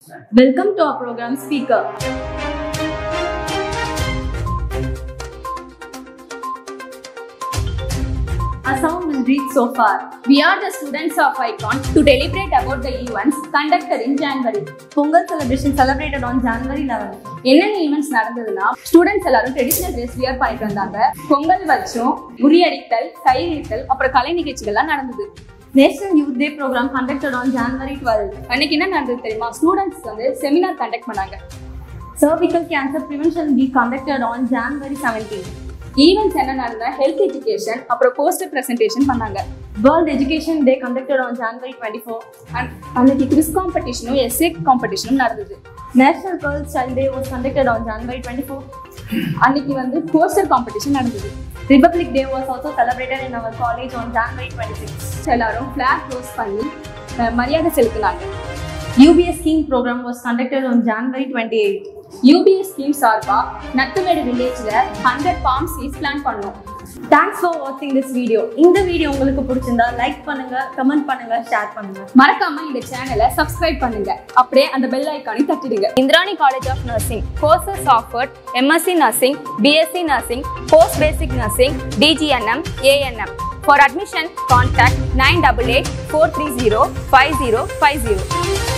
Welcome to our program speaker. A song will read so far. We are the students of ICON to deliberate about the events conducted in January. Pongal celebration celebrated on January 11th. என்னென்ன events நடந்ததுன்னா students எல்லாரும் traditional dress wear பண்ணிட்டு வந்தாங்க பொங்கல் வச்சும் முறியடித்தல் கயிறித்தல் அப்புறம் கலை நிகழ்ச்சிகள்லாம் நடந்தது National Youth Day program conducted on January 12th. அன்னைக்கு என்ன நடந்தது தெரியுமா ஸ்டூடெண்ட்ஸ் வந்து செமினார் கண்டக்ட் பண்ணாங்க Cervical cancer prevention week conducted on January 17th. Events என்ன நடந்தா ஹெல்த் எஜுகேஷன் அப்புறம் போஸ்டர் பிரசன்டேஷன் பண்ணாங்க World Education Day conducted on January 24th. அன்- அன்னைக்கு குவிஸ் காம்படிஷனும் எஸ்ஏ காம்படிஷனும் நடந்தது National Girls Child Day was conducted on January 24th. அன்னைக்கு வந்து போஸ்டர் காம்படிஷன் நடந்தது Republic Day was also celebrated in our college on January 26th. எல்லாரும் flag rose பண்ணி அஹ், மரியாதை செலுத்தினாங்க UBS King program was conducted on January 28th. UBS scheme சார்பா நத்துமேடு வில்லேஜ்ல ஹண்ட்ரட் பாம் சீட்ஸ் பிளான் பண்ணோம் தேங்க்ஸ் ஃபார் வாட்சிங் திஸ் வீடியோ இந்த வீடியோ உங்களுக்கு பிடிச்சிருந்தா லைக் பண்ணுங்க கமெண்ட் பண்ணுங்க ஷேர் பண்ணுங்க மறக்காம இந்த சேனலை சப்ஸ்கிரைப் பண்ணுங்க அப்படியே அந்த பெல் ஐக்கானை தட்டிடுங்க Indrani college of nursing courses offered MSc nursing BSc nursing post basic nursing DGNM ANM for admission contact nine double eight four three zero five zero five zero